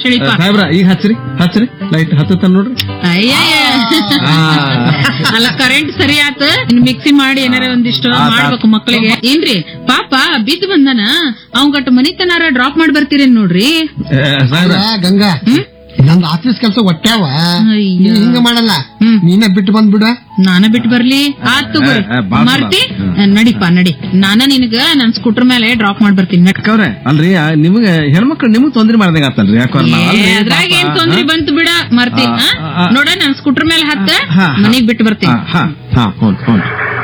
ಹೇಳಿಪ್ಪ ಸಾಹೇಬ್ರ ಈಗ ಹಚ್ಚ್ರಿ ಹಚ್ಚ್ರಿ ಲೈಟ್ ಹತ್ತತ್ತ ನೋಡ್ರಿ ಅಯ್ಯಯ್ಯ ಆ. ಅಲ್ಲ ಕರೆಂಟ್ ಸರಿ ಆತ ಇನ್ ಮಿಕ್ಸಿ ಮಾಡಿ ಏನಾರ ಒಂದಿಷ್ಟು ಆತ್ ಆತ್. ಮಾಡ್ಬೇಕು ಮಕ್ಕಳಿಗೆ ಏನ್ರಿ ಪಾಪ ಬಿದ್ದು ಬಂದನ ಅವಂಗಟ್ಟು ಮನಿತನಾರ ಡ್ರಾಪ್ ಮಾಡಿ ಬರ್ತೀರೇನ್ ನೋಡ್ರಿ ಏ, ಸಾಹೇಬ್ರ ಅಲ್ಲ, ಗಂಗಾ ನಂದ್ ಆಫೀಸ್ ಕೆಲಸ ಒಟ್ಟಾವ ಅಯ್ಯೋ. ನೀ ಹಿಂಗ ಮಾಡಲ್ಲ ಹ್ಮ್. ನೀನೇ ಬಿಟ್ಟು ಬಂದ್ಬಿಡ ನಾನ ಬಿಟ್ಟು ಬರ್ಲಿ ಆತ್ ತಗೋರಿ ಏ, ಏ, ಬಾಳ್ ಚಲೋ. ಮರ್ತಿ ಹ್ಮ್. ನಡಿಪ ನಡಿ ನಾನ ನಿನಗ ನನ್ ಸ್ಕೂಟರ್ ಮೇಲೆ ಡ್ರಾಪ್ ಮಾಡಿ ಬರ್ತೀನಿ ನಡ್ ಅಕ್ಕವ್ರೆ ಅಲ್ರಿ ಆ, ನಿಮ್ಗೆ ಹೆಣ್ಮಕ್ಳು ನಿಮ್ಗ್ ತೊಂದ್ರೆ ಮಾಡ್ದಂಗ ಆತಲ್ರಿ ಯಾಕಂದ್ರೆ ನಾವ್ ಅಲ್ರಿ ಅದ್ರಾಗ ಏನ್ ಪಾಪ, ತೊಂದ್ರೆ ಹಾ? ಬಂತು ಬಿಡ ಮರ್ತಿ ಆ, ಆ? ಆ, ಆ. ನೋಡ ನನ್ ಸ್ಕೂಟರ್ ಮೇಲೆ ಹತ್ತ ಹಾ, ಹಾ. ಮನೆಗ್ ಬಿಟ್ಟು ಬರ್ತೀನಿ ಹಾ ಹಾ ಹ್ಞೂ ಹ್ಞೂ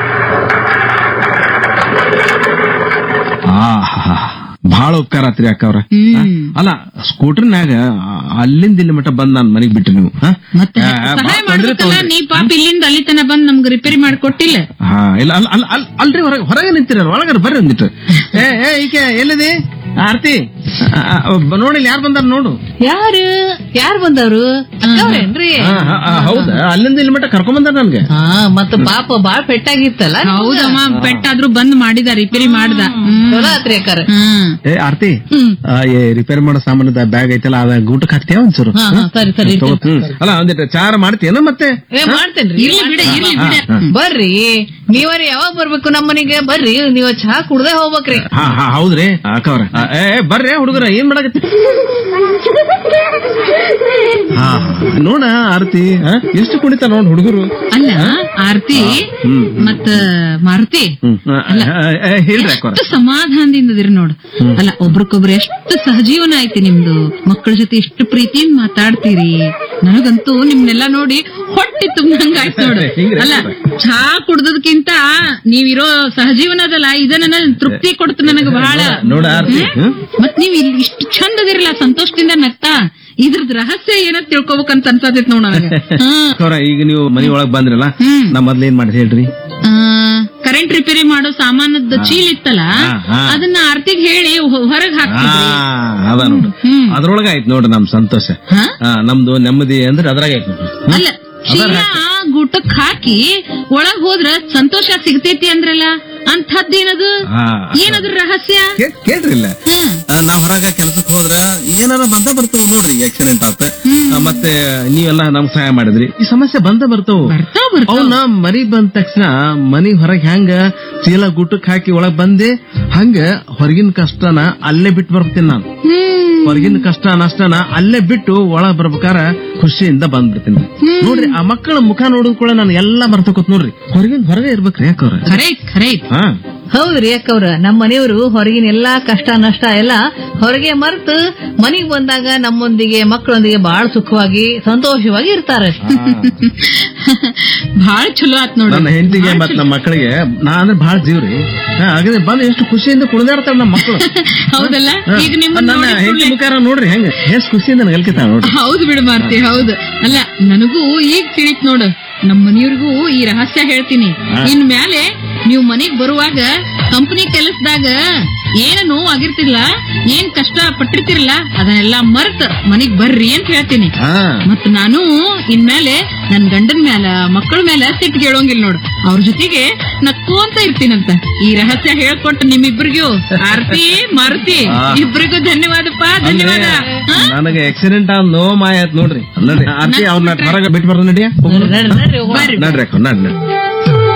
ಆ ಹಾ ಬಹಳ ಉಪಕಾರ ಆತ್ರಿ ಅಕ್ಕವ್ರ ಹ್ಮ್ ಅಲ್ಲ ಸ್ಕೂಟರ್ನ್ಯಾಗ ಅಲ್ಲಿಂದ ಇಲ್ಲಿ ಮಟ್ಟ ಬಂದ್ ನಾನ್ ಮನೆಗ್ ಬಿಟ್ರಿ ನೀವು ಹಾ? ಮತ್ತೆ ಆ, ಆ, ಸಹಾಯ ಬಾಳ್ ತೊಂದ್ರೆ ಮಾಡ್ಬೇಕಲ್ಲ ತಗೊಂಡ್ರಿ. ನೀ ಪಾಪ ಇಲ್ಲಿಂದ ಅಲ್ಲಿ ತನ ಬಂದ್ ನಮ್ಗೆ ರಿಪೇರಿ ಮಾಡ್ಕೊಟ್ಟಿಲ್ಲ ಹಾ ಇಲ್ಲ ಅಲ್ ಅಲ್ ಅಲ್ ಅಲ್ರಿ ಹೊರಗೆ ಹೊರಗೆ ನಿಂತಿರ ಒಳಗಾರ ಬರ್ರಿ ಒಂದಿಟ್ಟು ಏ ಏ ಈಕೆ ಎಲ್ಲಿದೆ ಆರ್ತಿ ಆ, ಆ, ಬ- ನೋಡಿ ಯಾರು ಬಂದಾರ ನೋಡು ಯಾರು ಯಾರು ಬಂದವ್ರು ಅಕ್ಕವ್ರೇನ್ರಿ ಆ, ಆ, ಆ, ಹೌದಾ ಅಲ್ಲಿಂದ ಇಲ್ಲಿ ಮಟ್ಟ ಕರ್ಕೊಂಡ್ ಬಂದಾರ ನನ್ಗೆ ಹಾ ಮತ್ತ ಪಾಪ ಬಾಳ್ ಪೆಟ್ಟಾಗಿತ್ತಲ್ಲ ಹೌದಮ್ಮ ಪೆಟ್ಟಾದ್ರೂ ಬಂದ್ ಮಾಡಿದ ರಿಪೇರಿ ಮಾಡ್ದ ಹ್ಮ್. ಚಲೋ ಆತ್ರಿ ಅಕ್ಕಾರ ಹ್ಮ್ ಏ ಆರ್ತಿ ಆ, ಏ ರಿಪೇರ್ ಮಾಡೋ ಸಾಮಾನದ ಬ್ಯಾಗ್ ಐತಲ್ಲ ಅದ ಗೂಟಕ್ಕೆ ಹಾಕ್ತೀಯ ಒಂಚೂರು ಹಾ ಹಾ ಸರಿ ಸರಿ ತಗೋ. ಹ್ಮ್. ಅಲ್ಲ ಒಂದಿಟ್ಟು ಚಾರ ಮಾಡ್ತೀಯನ ಮತ್ತೆ ಏ ಮಾಡ್ತೇನ್ರಿ ಇರ್ಲಿ ಬಿಡ ಇರ್ಲಿ ಬಿಡ ಬರ್ರಿ ನೀವರ ಯಾವಾಗ ಬರ್ಬೇಕು ನಮ್ಮ ಮನೆಗೆ ಬರ್ರಿ ನೀವ ಚಹಾ ಕುಡ್ದೆ ಹೋಗ್ಬೇಕ್ರಿ ಹಾ ಹಾ ಹೌದ್ರಿ ಅಕ್ಕವ್ರ ಏ ಏ, ಬರ್ರಿ ಹುಡುಗರ ಏನ್ ಮಾಡಕತ್ತಿ ಹಾ ನೋಡ ಆರ್ತಿ ಆ, ಎಷ್ಟು ಕುಣಿತ ನೋಡ್ ಹುಡುಗರು ಅಲ್ಲ ಆರ್ತಿ ಹ್ಮ್. ಮತ್ತ ಮಾರುತಿ ಹ್ಮ್ ಆ, ಆ, ಆ, ಹೇಳ್ರಿ ಅಕ್ಕವ್ರ ಎಷ್ಟು ಸಮಾಧಾನದಿಂದ ಇದಿರಿ ನೋಡು ಅಲ್ಲ ಒಬ್ರಕೊಬ್ರು ಎಷ್ಟು ಸಹಜೀವನ ಐತಿ ನಿಮ್ದು ಮಕ್ಕಳ ಜೊತೆ ಎಷ್ಟು ಪ್ರೀತಿಯಿಂದ ಮಾತಾಡ್ತೀರಿ ನನಗಂತೂ ನಿಮ್ನೆಲ್ಲ ನೋಡಿ ಹೊಟ್ಟೆ ತುಂಬಂಗ ಆಯ್ತು ನೋಡು ಹಿಂಗ್ರಿ? ಅಲ್ಲ ಚಹಾ ಕುಡ್ದದ್ಕಿಂತ ನೀವಿರೋ ಸಹಜೀವನ ಅದಲ್ಲ ಇದ ನನ್ನ ತೃಪ್ತಿ ಕೊಡ್ತು ನನಗ ಬಹಳ ನೋಡ ಆರ್ತಿ ಹ್ಮ್? ಮತ್ ನೀವ್ ಇಲ್ಲಿ ಇಷ್ಟು ಚಂದ ಅದಿರಲ್ಲ ಸಂತೋಷದಿಂದ ನಗ್ತಾ ಇದ್ರದ್ ರಹಸ್ಯ ಏನಂತ ತಿಳ್ಕೊಬೇಕಂತ ಅನ್ಸತೈತ್ ನೋಡ್ ನನಗ ಹ್ಮ್ ಅಕ್ಕವ್ರ ಈಗ ನೀವು ಮನಿ ಒಳಗ್ ಬಂದ್ರಲ್ಲ ಹ್ಮ್. ನಾ ಮೊದ್ಲು ಏನ್ ಮಾಡಿದ್ ಹೇಳ್ರಿ ಕರೆಂಟ್ ರಿಪೇರಿ ಮಾಡೋ ಸಾಮಾನದ ಚೀಲ ಇತ್ತಲ್ಲ ಹಾ, ಹಾ. ಅದನ್ನ ಆರ್ತಿಗ್ ಹೇಳಿ ಹೊರಗ್ ಆ, ಹಾಕ್ತಿದ್ರಿ ಅದ ನೋಡು ಹ್ಮ್. ಅದ್ರೊಳಗ ಆಯ್ತು ನೋಡ್ರಿ ನಮ್ ಸಂತೋಷ ಹಾ? ಆ, ನಮ್ದು ನೆಮ್ಮದಿ ಅಂದ್ರೆ ಅದ್ರಾಗ ಆಯ್ತು ನೋಡ್ರಿ. ಹ್ಮ್? ಅಲ್ಲ ಚೀಲ ಗುಟಕ್ ಹಾಕಿ ಒಳಗ್ ಹೋದ್ರ ಸಂತೋಷ ಸಿಗ್ತೈತಿ ಅಂದ್ರಲ್ಲ ಅಂಥದ್ದೇನದು ಆ, ಏನದ್ರ ರಹಸ್ಯ ಕೇ- ಕೇಳ್ರಿ ಇಲ್ಲ ಹ್ಮ್. ಆ, ನಾವ್ ಹೊರಗ ಕೆಲ್ಸಕ್ ಹೋದ್ರ ಏನಾರ ಬಂದ ಬರ್ತಾವ ನೋಡ್ರಿ ಈಗ ಆಕ್ಸಿಡೆಂಟ್ ಆತ ಆ, ಮತ್ತೆ ನೀವೆಲ್ಲ ನಮ್ಗ್ ಸಹಾಯ ಮಾಡಿದ್ರಿ ಈ ಸಮಸ್ಯೆ ಬಂದ ಬರ್ತಾವ ಬರ್ತಾವ್ ಬರ್ತಾವ್ ಅವನ್ನ ಮರಿ ಬಂದ ತಕ್ಷಣ ಮನಿ ಹೊರಗ್ ಹೆಂಗ ಚೀಲ ಗುಟ್ಟಕ್ ಹಾಕಿ ಒಳಗ್ ಬಂದೆ ಹಂಗ ಹೊರಗಿನ ಕಷ್ಟನ ಅಲ್ಲೇ ಬಿಟ್ಟು ಬರ್ತೀನಿ ನಾನು ಹ್ಮ್ ಹೊರಗಿನ ಕಷ್ಟ ನಷ್ಟನ ಅಲ್ಲೇ ಬಿಟ್ಟು ಒಳಗ್ ಬರ್ಬೇಕಾರ ಖುಷಿಯಿಂದ ಬಂದ್ಬಿಡ್ತೀನಿ ನೋಡ್ರಿ ಆ ಮಕ್ಕಳ ಮುಖ ನೋಡಿದ್ ಕೂಡ ನಾನು ಎಲ್ಲಾ ಮರ್ತಕೋತ್ ನೋಡ್ರಿ ಹೊರಗಿನ ಹೊರಗೆ ಇರ್ಬೇಕ್ರಿ ಯಾಕವ್ರ ಖರೆ ಖರೆ ಹಾ ಹೌದ್ರಿ ಅಕ್ಕವ್ರ ನಮ್ಮ ಮನೆಯವರು ಹೊರಗಿನ ಎಲ್ಲಾ ಕಷ್ಟ ನಷ್ಟ ಎಲ್ಲ ಹೊರಗೆ ಮರ್ತು ಮನಿಗ್ ಬಂದಾಗ ನಮ್ಮೊಂದಿಗೆ ಮಕ್ಕಳೊಂದಿಗೆ ಬಹಳ ಸುಖವಾಗಿ ಸಂತೋಷವಾಗಿ ಇರ್ತಾರೆ ಬಹಳ ಚಲೋ ಆತ್ ನೋಡು ನನ್ನ ಹೆಂಡತಿಗೆ ಮತ್ ನಮ್ಮ ಮಕ್ಕಳಿಗೆ ನಾ ಅಂದ್ರೆ ಬಹಳ ಜೀವ್ರಿ ಹಾ, ಹಾಗಾದ್ರೆ ಬಂದು ಎಷ್ಟು ಖುಷಿಯಿಂದ ಕುಣಿದಾಡ್ತಾರ ನಮ್ಮ ಮಕ್ಕಳು ಹೌದಲ್ಲ ಹಾ. ಈಗ ನಿಮ್ಮ ನನ್ನ ಹೆಂಡತಿ ಮುಖಾರ ನೋಡ್ರಿ ಹೆಂಗ ಎಷ್ಟು ಖುಷಿಯಿಂದ ನಗಲ್ಕಿತಾಳ ನೋಡ್ರಿ ಹೌದು ಬಿಡು ಮಾರ್ತಿ ಹೌದು ಅಲ್ಲ ನನಗೂ ಈಗ ತಿಳಿತ್ ನೋಡು ನಮ್ಮ ಮನೆಯವ್ರಿಗೂ ಈ ರಹಸ್ಯ ಹೇಳ್ತೀನಿ ಇನ್ ಮ್ಯಾಲೆ ನೀವು ಮನೆಗ್ ಬರುವಾಗ ಕಂಪನಿ ಕೆಲಸದಾಗ ಏನ ನೋವು ಆಗಿರ್ತಿಲ್ಲ ಏನ್ ಕಷ್ಟ ಪಟ್ಟಿರ್ತಿರಲ್ಲ ಅದನ್ನೆಲ್ಲ ಮರ್ತ್ ಮನೆಗ್ ಬರ್ರಿ ಅಂತ ಹೇಳ್ತೀನಿ ಹಾ ಮತ್ ನಾನು ಇನ್ಮೇಲೆ ನನ್ ಗಂಡನ ಮ್ಯಾಲ ಮಕ್ಕಳ ಮೇಲೆ ಸಿಟ್ಟು ಕೇಳೋಂಗಿಲ್ಲ ನೋಡು ಅವ್ರ ಜೊತೆಗೆ ನಕ್ಕೋಂತ ಇರ್ತೀನಂತ ಈ ರಹಸ್ಯ ಹೇಳ್ಕೊಟ್ಟು ನಿಮ್ಮಿಬ್ರಿಗೂ ಆರ್ತಿ ಮಾರುತಿ ಆ. ಇಬ್ರಿಗೂ ಧನ್ಯವಾದಪ್ಪ ಧನ್ಯವಾದ ಹಾ? ನನಗೆ ಆಕ್ಸಿಡೆಂಟ್ ಆದ್ ನೋವು ಮಾಯ ಆಯ್ತು ನೋಡ್ರಿ ನೋಡ್ರಿ ಆರ್ತಿ ಅವ್ರನ್ನ ಹೊರಗೆ ಬಿಟ್ಟು ಬರ್ದ ನಡಿಯ ನಡ್ರಿ, ನಡ್ರಿ, ಹೋಗೋಣ. ಬರ್ರಿ. ನಡ್ರಿ ಅಕ್ಕ ನಡ್ರಿ ನಡ್ರಿ